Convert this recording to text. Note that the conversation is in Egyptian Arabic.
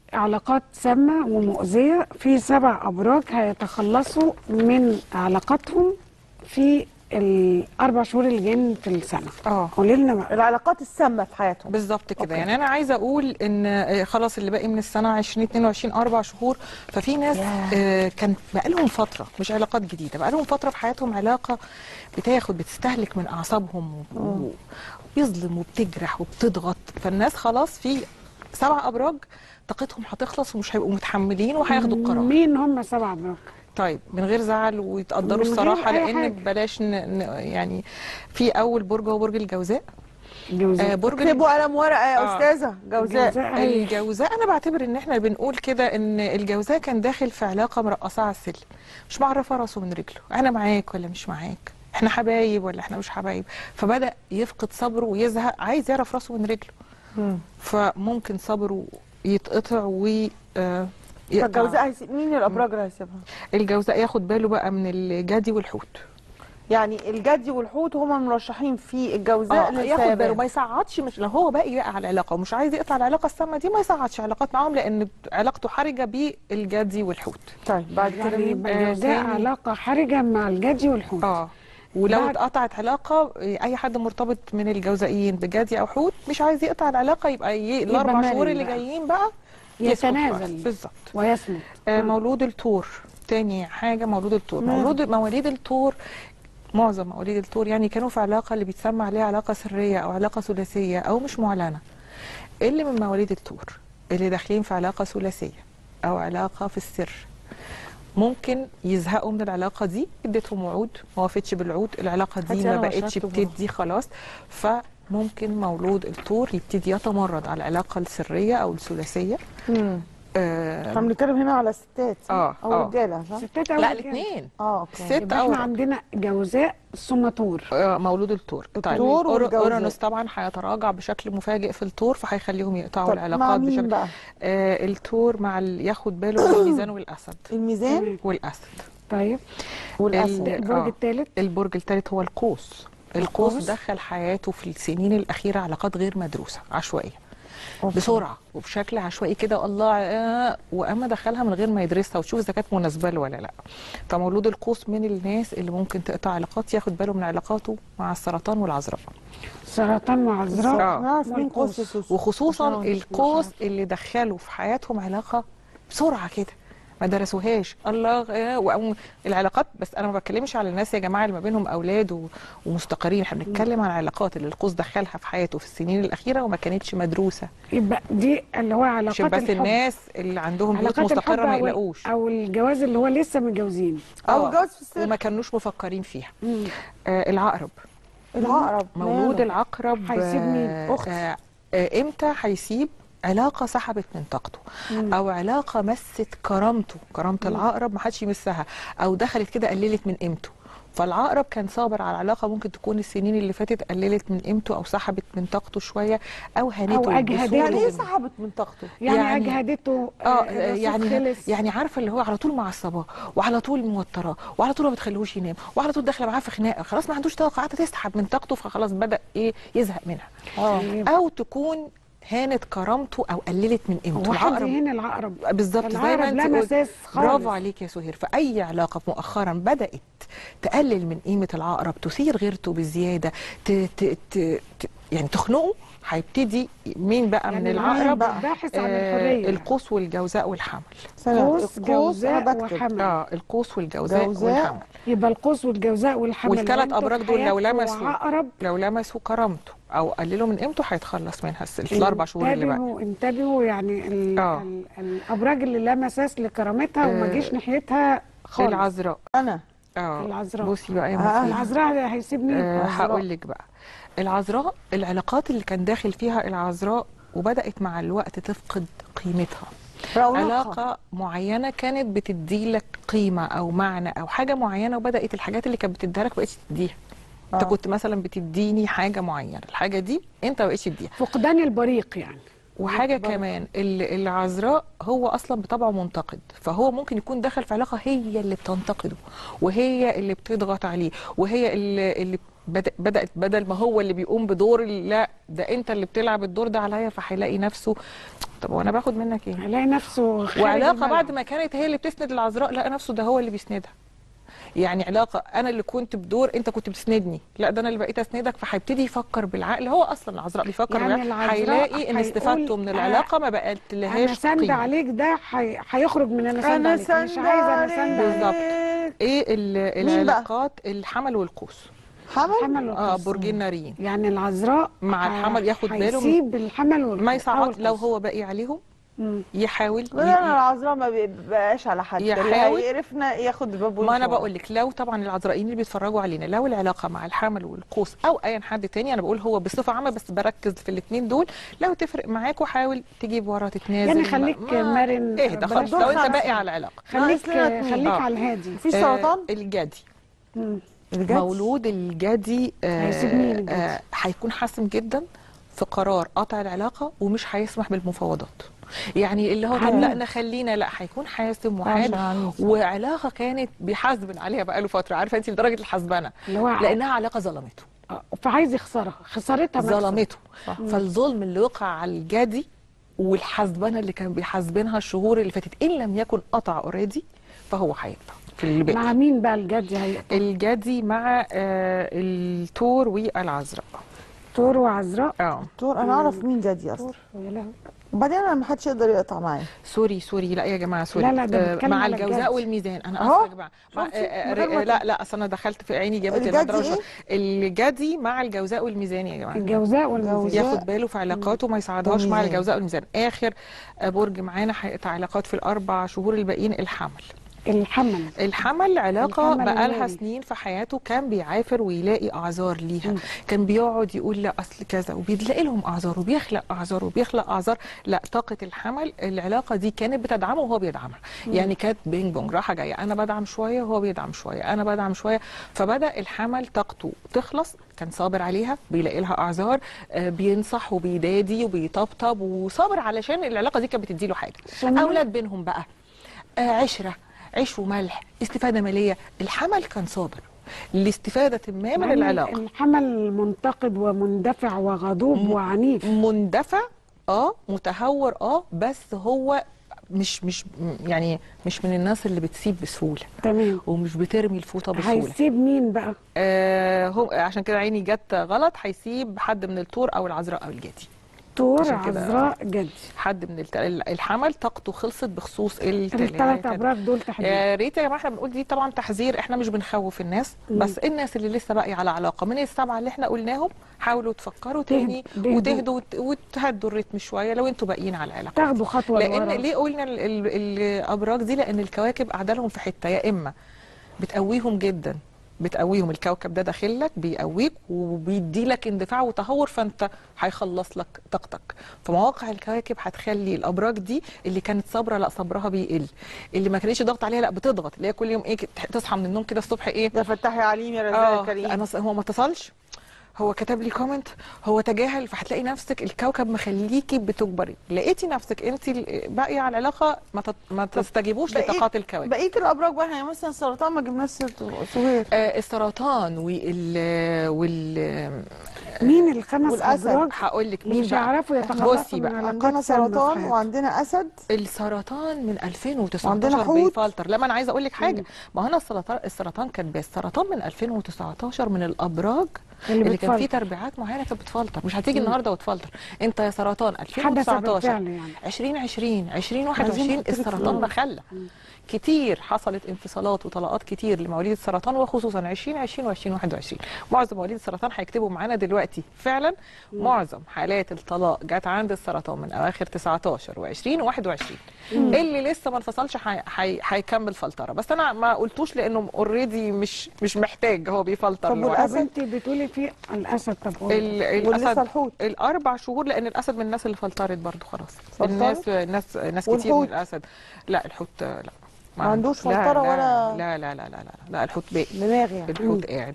علاقات سامة ومؤذية في سبع أبراج هيتخلصوا من علاقاتهم في الأربع شهور اللي جايين في السنة اه قولي لنا بقى العلاقات السامه في حياتهم بالظبط كده أوكي. يعني انا عايزه اقول ان آه، خلاص اللي باقي من السنه 2022 اربع شهور ففي ناس ياه. آه، كان بقى لهم فتره مش علاقات جديده بقى لهم فتره في حياتهم علاقه بتاخد بتستهلك من اعصابهم و- و- وبيظلم وبتجرح وبتضغط فالناس خلاص في سبع ابراج طاقتهم هتخلص ومش هيبقوا متحملين وهياخدوا القرار مين هم سبع أبراج؟ طيب من غير زعل ويتقدروا من غير الصراحه أي لان حاجة. بلاش ن... ن... يعني في اول برج هو برج الجوزاء آه الجوزاء برج اكتبوا قلم ورقه يا آه. استاذه جوزاء الجوزاء هي- الجوزاء انا بعتبر ان احنا بنقول كده ان الجوزاء كان داخل في علاقه مرقصه على السلم مش معرفه راسه من رجله انا معاك ولا مش معاك احنا حبايب ولا احنا مش حبايب فبدا يفقد صبره ويزهق عايز يعرف راسه من رجله مم. فممكن صبره يتقطع و آه، يقطع. فالجوزاء هيسيب مين الابراج اللي هيسيبها الجوزاء ياخد باله بقى من الجدي والحوت يعني الجدي والحوت هما مرشحين في الجوزاء اه ياخد باله للسيبان ما يصعدش مش لو هو باقي بقى على العلاقه ومش عايز يقطع العلاقه السامه دي ما يصعدش علاقات معاهم لان علاقته حرجه بالجدي والحوت طيب بعد كده يعني مين يبقى آه، الجوزاء تاني. علاقة حرجة مع الجدي والحوت اه ولو بعد- اتقطعت علاقه اي حد مرتبط من الجوزائيين بجدي او حوت مش عايز يقطع العلاقه يبقى ي... الاربع مرن شهور اللي بقى. جايين بقى يسكت يتنازل. خالص. بالظبط ويصمت آه آه. مولود الثور تاني حاجه مولود الثور مم. مولود مواليد الثور معظم مواليد الثور يعني كانوا في علاقه اللي بيتسمى عليها علاقه سريه او علاقه ثلاثيه او مش معلنه اللي من مواليد الثور اللي داخلين في علاقه ثلاثيه او علاقه في السر ممكن يزهقوا من العلاقه دي اديتهم وعود ما وفتش بالعود العلاقه دي هاتي ما أنا بقتش وشربت بقى. بتدي خلاص فممكن مولود الثور يبتدي يتمرد على العلاقه السريه او الثلاثيه مم. آه احنا بنتكلم هنا على الستات صح؟ آه، او آه. رجاله صح؟ ستات أو لا رجالة. الاثنين اه اوكي الست يبقى او احنا الراجل. عندنا جوزاء ثم طور آه، مولود الثور طيب الثور أور- والجوزاء. اورانوس طبعا هيتراجع بشكل مفاجئ في الثور فهيخليهم يقطعوا طب العلاقات مع مين بشكل بقى؟ آه الثور مع ال... ياخد باله من الميزان والاسد الميزان والاسد طيب والاسد ال- البرج آه. الثالث البرج الثالث هو القوس القوس القوس. دخل حياته في السنين الاخيره علاقات غير مدروسه عشوائيه أوكي. بسرعه وبشكل عشوائي كده الله آه واما دخلها من غير ما يدرسها وتشوف اذا كانت مناسبه له ولا لا فمولود القوس من الناس اللي ممكن تقطع علاقات ياخد باله من علاقاته مع السرطان والعذراء سرطان وعذراء آه. نعرف مين والقوس. قوس يا سوسو وخصوصا عشان القوس اللي دخلوا في حياتهم علاقه بسرعه كده ما درسوهاش الله آه، وأم- العلاقات بس انا ما بتكلمش على الناس يا جماعه اللي ما بينهم اولاد و- ومستقرين احنا بنتكلم عن العلاقات اللي القوس دخلها في حياته في السنين الاخيره وما كانتش مدروسه يبقى دي اللي هو علاقات عشان بس الحب الناس اللي عندهم بيوت علاقات مستقره الحب ما أو- يقلقوش او الجواز اللي هو لسه متجوزين او آه، الجواز في السر وما كانوش مفكرين فيها مم. آه العقرب العقرب مولود ماله؟ العقرب هيسيب مين؟ آه، أخت. آه آه امتى هيسيب علاقه سحبت من طاقته او علاقه مست كرامته كرامه العقرب ما حدش يمسها او دخلت كده قللت من قيمته فالعقرب كان صابر على علاقه ممكن تكون السنين اللي فاتت قللت من قيمته او سحبت من طاقته شويه او هانته أو أجهدته. بسوء يعني ايه الظن. سحبت من طاقته؟ يعني, يعني- اجهدته اه الرصيد يعني خلص. يعني عارفه اللي هو على طول معصباه وعلى طول موتراه وعلى طول ما بتخليهوش ينام وعلى طول داخله معاه في خناقه خلاص ما عندوش طاقه قاعده تسحب من طاقته فخلاص بدا ايه يزهق منها اه او تكون هانت كرامته او قللت من قيمته هو حد العقرب هنا العقرب بالظبط زي العقرب ما لا انت قلت مساس خالص برافو عليك يا سهير فاي علاقه مؤخرا بدات تقلل من قيمه العقرب تثير غيرته بزياده ت ت ت ت يعني تخنقه هيبتدي مين بقى من يعني العقرب بقى باحث عن آه الحريه القوس والجوزاء والحمل سنة قوس جوزاء أنا بكتب. وحمل اه القوس والجوزاء جوزاء. والحمل يبقى القوس والجوزاء والحمل والثلاث وانتوا أبراج في دول لو حياتكم لمسوا. عقرب لو لمسوا كرامته او قللوا من قيمته هيتخلص منها الس- في الاربع شهور اللي بقى انتبهوا انتبهوا يعني ال آه. ال الابراج اللي لا مساس لكرامتها وما آه. جيش ناحيتها خالص العذراء انا اه العذراء. بصي بقى يا آه. مسيح العذراء هيسيب مين؟ أه العذراء. هقول لك بقى العذراء العلاقات اللي كان داخل فيها العذراء وبدات مع الوقت تفقد قيمتها رونقها علاقه معينه كانت بتدي لك قيمه او معنى او حاجه معينه وبدات الحاجات اللي كانت بتديها لك ما بقتش تديها انت آه. كنت مثلا بتديني حاجه معينه الحاجه دي انت ما بقتش تديها فقدان البريق يعني وحاجه برضه. كمان ال- العذراء هو اصلا بطبعه منتقد فهو ممكن يكون دخل في علاقه هي اللي بتنتقده وهي اللي بتضغط عليه وهي اللي, اللي بدأ بدات بدل ما هو اللي بيقوم بدور ال- لا ده انت اللي بتلعب الدور ده عليا فهيلاقي نفسه طب وانا باخد منك ايه هيلاقي نفسه خارج وعلاقه الملعب. بعد ما كانت هي اللي بتسند العذراء لقى نفسه ده هو اللي بيسندها يعني علاقه انا اللي كنت بدور انت كنت بتسندني لا ده انا اللي بقيت اسندك فهيبتدي يفكر بالعقل هو اصلا العذراء بيفكر يعني بالعقل العذراء هيلاقي ان هيقول استفادته من أنا- العلاقه ما بقت انا لهاش سند قيمه عليك ده هي- هيخرج من انا سند انا عليك مش سند عايزه انا سند عليك. عليك بالظبط. ايه ال- مين بقى؟ العلاقات الحمل والقوس حمل الحمل اه والقوس. برجين ناريين يعني العذراء مع ه- الحمل ياخد باله من- هيسيب الحمل والقوس ما أو يصعد لو القوس. هو باقي عليهم مم. يحاول لا انا العذراء ما بيبقاش على حد اللي يحاول. هيقرفنا ياخد الباب ما انا ويمشي بقول لك لو طبعا العذراءين اللي بيتفرجوا علينا لو العلاقه مع الحمل والقوس او اي حد تاني انا بقول هو بصفه عامه بس بركز في الاثنين دول لو تفرق معاك وحاول تجيب ورا تتنازل يعني ما- خليك ما- مرن اهدى بلاش خالص لو دور انت خمسة. باقي على العلاقه خليك ناقص لنا اتنين. خليك آه. على الهادي مفيش سرطان آه الجدي مم. بجد مولود الجدي آه، هيسيب مين الجدي؟ آه، هيكون حاسم جدا في قرار قطع العلاقه ومش هيسمح بالمفاوضات يعني اللي هو طب عنيف. لا نخلينا لا هيكون حاسم عشان وحاد عنيف. وعلاقه كانت بيحاسبن عليها بقاله فتره عارفه انت لدرجه الحسبنه اللي هو لانها علاقه ظلمته آه، فعايز يخسرها خسارتها مكسب. ظلمته فالظلم اللي وقع على الجدي والحسبنه اللي كان بيحاسبنها الشهور اللي فاتت ان لم يكن قطع اوريدي فهو هيقطع في اللي مع باقي مين بقى الجدي هيقطع الجدي مع آه التور والعذراء تور وعذراء اه دكتور انا اعرف مين جدي اصلا يا لهوي. وبعدين انا ما حدش يقدر يقطع معايا سوري سوري لا يا جماعه سوري لا، لا، ده آه، بيتكلم مع على الجوزاء الجد. والميزان انا أهو. اسفه يا جماعه مع شفتي؟ آه، من آه، غير ما لا لا اصل انا دخلت في عيني جابت الجدي المدرسه الجدي مع الجوزاء والميزان يا جماعه الجوزاء والميزان الجوزاء. ياخد باله في علاقاته ما يصعدهاش مع والميزان. الجوزاء والميزان اخر آه، برج معانا هيقطع علاقات في الاربع شهور الباقيين الحمل الحمل الحمل علاقة الحمل بقالها المالي. سنين في حياته كان بيعافر ويلاقي أعذار ليها كان بيقعد يقول لا أصل كذا وبيلاقي لهم أعذار وبيخلق أعذار وبيخلق أعذار لا طاقة الحمل العلاقة دي كانت بتدعمه وهو بيدعمها يعني كانت بينج بونج راحة جاية أنا بدعم شوية وهو بيدعم شوية أنا بدعم شوية فبدأ الحمل طاقته تخلص كان صابر عليها بيلاقي لها أعذار آه، بينصح وبيدادي وبيطبطب وصابر علشان العلاقة دي كانت بتديله حاجة ثم- أولاد بينهم بقى آه، عشرة عيش وملح استفادة مالية الحمل كان صابر لاستفادة ما من مع إن العلاقة الحمل منتقد ومندفع وغضوب م- وعنيف مندفع اه متهور اه بس هو مش مش م- يعني مش من الناس اللي بتسيب بسهولة تمام ومش بترمي الفوطة بسهولة هيسيب مين بقى آه هو عشان كده عيني جت غلط هيسيب حد من الطور او العذراء او الجدي تور عشان كده- عذراء جدي حد من الت... الحمل طاقته خلصت بخصوص الثلاث التلاتة ابراج دول تحديدا يا ريت يا جماعه احنا بنقول دي طبعا تحذير احنا مش بنخوف الناس مم. بس الناس اللي لسه باقي على علاقه من السبعه اللي احنا قلناهم حاولوا تفكروا تهد- تاني تهدوا. وتهدوا وت- وتهدوا الريتم شويه لو انتوا باقيين على العلاقه تاخدوا خطوه لان لورا ليه قلنا ال- ال- الابراج دي لان الكواكب قاعده لهم في حته يا اما بتقويهم جدا بتقويهم الكوكب ده داخل لك بيقويك وبيدي لك اندفاع وتهور فانت هيخلص لك طاقتك فمواقع الكواكب هتخلي الابراج دي اللي كانت صابره لا صبرها بيقل اللي ما كانتش ضغط عليها لا بتضغط اللي هي كل يوم ايه تصحى من النوم كده الصبح ايه يا فتاح يا عليم يا رزاق اه يا كريم انا ص- هو ما اتصلش هو كتب لي كومنت هو تجاهل فهتلاقي نفسك الكوكب مخليكي بتجبري لقيتي نفسك انت ال- باقيه على العلاقه ما تت- ما تستجيبوش بقيت- لطاقات الكواكب بقيه الابراج بقى يعني مثلا السرطان ما جبناش سيرته صغير آه السرطان وال وال مين الخمس والأسد. ابراج هقول لك اللي مين مش بقى هيعرفوا يتخلصوا بصي من بقى علاقات عندنا سامة في سرطان حياتهم. وعندنا اسد السرطان من 2019 وعندنا حوت. بيفلتر لما انا عايزه اقول لك حاجه ما هنا السرطان السرطان كان بس السرطان من 2019 من الابراج اللي اللي, كان فيه بتفلتر. تربيعات معينه كانت بتفلتر مش هتيجي النهارده وتفلتر انت يا سرطان حدث 2019 بالفعل يعني 2020 عايزين 2021 نحط لك السرطان فلوس. ده خلى كتير حصلت انفصالات وطلاقات كتير لمواليد السرطان وخصوصا 2020 و2021 معظم مواليد السرطان هيكتبوا معانا دلوقتي فعلا معظم حالات الطلاق جت عند السرطان من اواخر 19 و20 و21 اللي لسه ما انفصلش هي- هي- هيكمل فلتره بس انا ما قلتوش لانه اوريدي مش مش محتاج هو بيفلتر طب لوحده. طب انت بتقولي في الاسد طب قولي. ال- ولسه الاسد الحوت الاربع شهور لان الاسد من الناس اللي فلترت برضو خلاص فلترت؟ الناس ناس ناس كتير من والحوت؟ الاسد لا الحوت لا ما عندوش لا فلترة لا ولا- لا لا لا لا لا, لا الحوت باقي دماغ يعني الحوت قاعد